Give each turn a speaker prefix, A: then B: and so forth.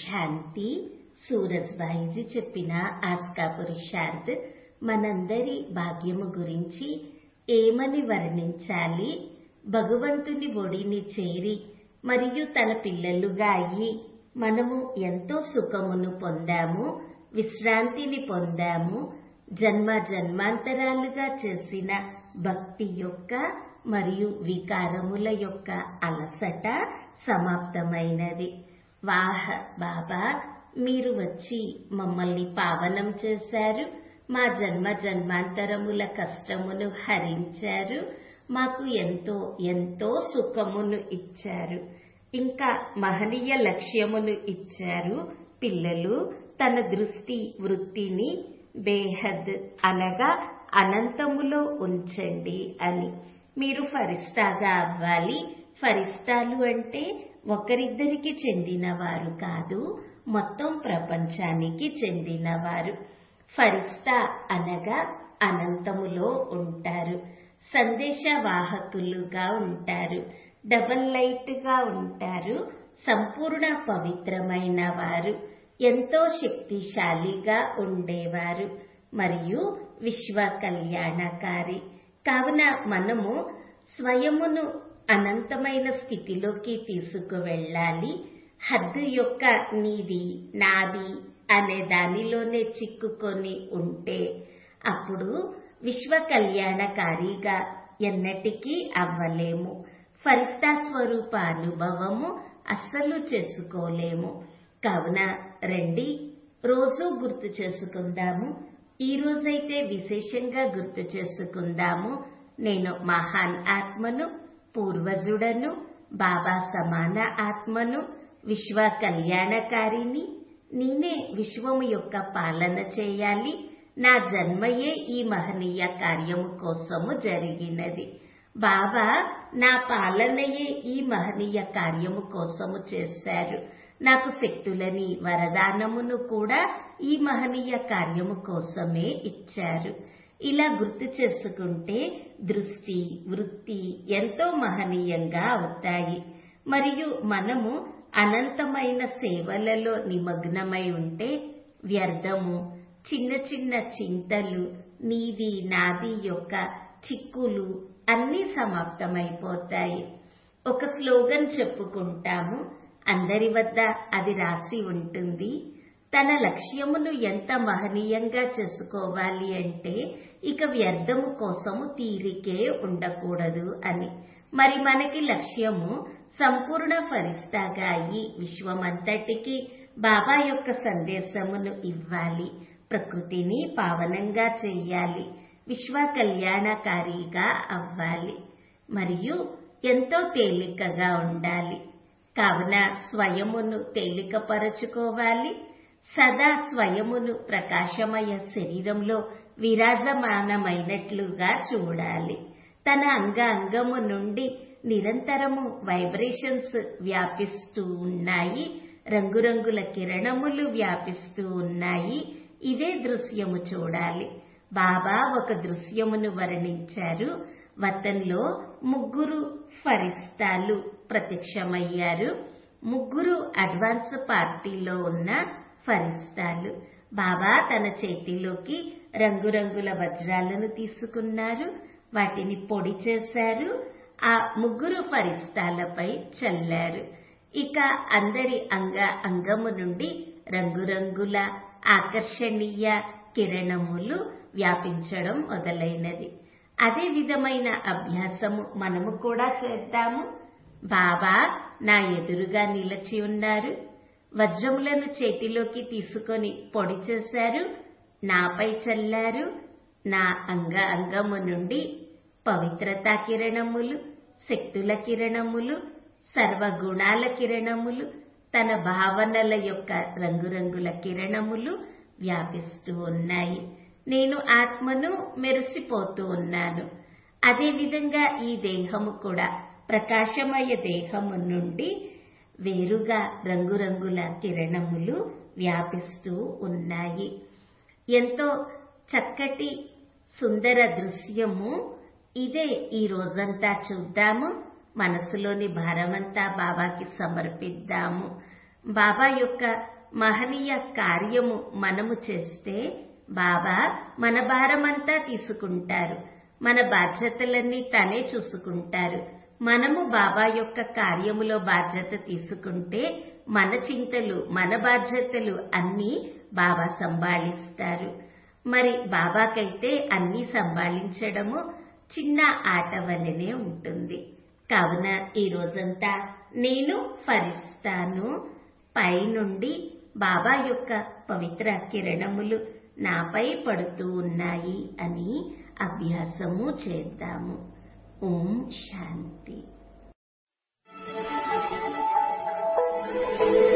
A: శాంతి సూరజ్బాయిజీ చెప్పిన ఆస్కా పురుషార్థ్ మనందరి భాగ్యము గురించి ఏమని వర్ణించాలి భగవంతుని ఒడిని చేరి మరియు తన పిల్లలుగా అయ్యి మనము ఎంతో సుఖమును పొందాము విశ్రాంతిని పొందాము జన్మ జన్మాంతరాలుగా చేసిన భక్తి యొక్క మరియు వికారముల యొక్క అలసట సమాప్తమైనది వాహ బాబా మీరు వచ్చి మమ్మల్ని పావనం చేశారు మా జన్మ జన్మాంతరముల కష్టమును హరించారు మాకు ఎంతో ఎంతో సుఖమును ఇచ్చారు ఇంకా మహనీయ లక్ష్యమును ఇచ్చారు పిల్లలు తన దృష్టి వృత్తిని బేహద్ అనగా అనంతములో ఉంచండి అని మీరు ఫరిస్తాగా అవ్వాలి ఫరిస్తాలు అంటే ఒకరిద్దరికి చెందినవారు కాదు మొత్తం ప్రపంచానికి చెందినవారు ఫరిస్తా అనగా అనంతములో ఉంటారు సందేశవాహకులుగా ఉంటారు డబల్ లైట్ గా ఉంటారు సంపూర్ణ పవిత్రమైన వారు ఎంతో శక్తిశాలిగా ఉండేవారు మరియు విశ్వ కళ్యాణకారి కావున మనము స్వయమును అనంతమైన స్థితిలోకి తీసుకువెళ్ళాలి హద్దు యొక్క నీది నాది అనే దానిలోనే చిక్కుకొని ఉంటే అప్పుడు విశ్వ కళ్యాణకారిగా ఎన్నటికీ అవ్వలేము ఫలిత స్వరూప అనుభవము అస్సలు చేసుకోలేము కావున రండి రోజు గుర్తు చేసుకుందాము ఈ రోజైతే విశేషంగా గుర్తు చేసుకుందాము నేను మహాన్ ఆత్మను పూర్వజుడను బాబా సమాన ఆత్మను విశ్వ కళ్యాణకారిని నేనే విశ్వము యొక్క పాలన చేయాలి నా జన్మయే ఈ మహనీయ కార్యము కోసము జరిగినది బాబా నా పాలనయే ఈ మహనీయ కార్యము కోసము చేశారు నాకు శక్తులని వరదానమును కూడా ఈ మహనీయ కార్యము కోసమే ఇచ్చారు ఇలా గుర్తు చేసుకుంటే దృష్టి వృత్తి ఎంతో మహనీయంగా అవుతాయి మరియు మనము అనంతమైన సేవలలో నిమగ్నమై ఉంటే వ్యర్థము చిన్న చిన్న చింతలు నీది నాది యొక్క చిక్కులు అన్నీ సమాప్తమైపోతాయి ఒక స్లోగన్ చెప్పుకుంటాము అందరి వద్ద అది రాసి ఉంటుంది తన లక్ష్యమును ఎంత మహనీయంగా చేసుకోవాలి అంటే ఇక వ్యర్థము కోసము తీరికే ఉండకూడదు అని మరి మనకి లక్ష్యము సంపూర్ణ ఫరిస్తాగా అయి విశ్వమంతటికి బాబా యొక్క సందేశమును ఇవ్వాలి ప్రకృతిని పావనంగా చెయ్యాలి విశ్వ కళ్యాణకారిగా అవ్వాలి మరియు ఎంతో తేలికగా ఉండాలి కావున స్వయమును తేలికపరచుకోవాలి సదా స్వయమును ప్రకాశమయ శరీరంలో విరాజమానమైనట్లుగా చూడాలి తన అంగ అంగము నుండి నిరంతరము వైబ్రేషన్స్ వ్యాపిస్తూ ఉన్నాయి రంగురంగుల కిరణములు వ్యాపిస్తూ ఉన్నాయి ఇదే దృశ్యము చూడాలి బాబా ఒక దృశ్యమును వర్ణించారు వతంలో ముగ్గురు ఫరిస్తాలు ప్రత్యక్షమయ్యారు ముగ్గురు అడ్వాన్స్ పార్టీలో ఉన్న ఫరిస్తాలు బాబా తన చేతిలోకి రంగురంగుల వజ్రాలను తీసుకున్నారు వాటిని పొడి చేశారు ఆ ముగ్గురు ఫరిస్తాలపై చల్లారు ఇక అందరి అంగ అంగము నుండి రంగురంగుల ఆకర్షణీయ కిరణములు వ్యాపించడం మొదలైనది అదే విధమైన అభ్యాసము మనము కూడా చేద్దాము బాబా నా ఎదురుగా నిలచి ఉన్నారు వజ్రములను చేతిలోకి తీసుకొని పొడి చేశారు నాపై చల్లారు నా అంగ అంగము నుండి పవిత్రతా కిరణములు శక్తుల కిరణములు సర్వగుణాల కిరణములు తన భావనల యొక్క రంగురంగుల కిరణములు వ్యాపిస్తూ ఉన్నాయి నేను ఆత్మను మెరిసిపోతూ ఉన్నాను అదేవిధంగా ఈ దేహము కూడా ప్రకాశమయ దేహము నుండి వేరుగా రంగురంగుల కిరణములు వ్యాపిస్తూ ఉన్నాయి ఎంతో చక్కటి సుందర దృశ్యము ఇదే ఈ రోజంతా చూద్దాము మనసులోని భారమంతా బాబాకి సమర్పిద్దాము బాబా యొక్క మహనీయ కార్యము మనము చేస్తే బాబా మన భారమంతా తీసుకుంటారు మన బాధ్యతలన్నీ తనే చూసుకుంటారు మనము బాబా యొక్క కార్యములో బాధ్యత తీసుకుంటే మన చింతలు మన బాధ్యతలు అన్నీ బాబా సంభాళిస్తారు మరి బాబాకైతే అన్నీ సంభాళించడము చిన్న ఆట వలనే ఉంటుంది కావున ఈ రోజంతా నేను ఫరిస్తాను పైనుండి బాబా యొక్క పవిత్ర కిరణములు నాపై పడుతూ ఉన్నాయి అని అభ్యాసము చేద్దాము ఓం శాంతి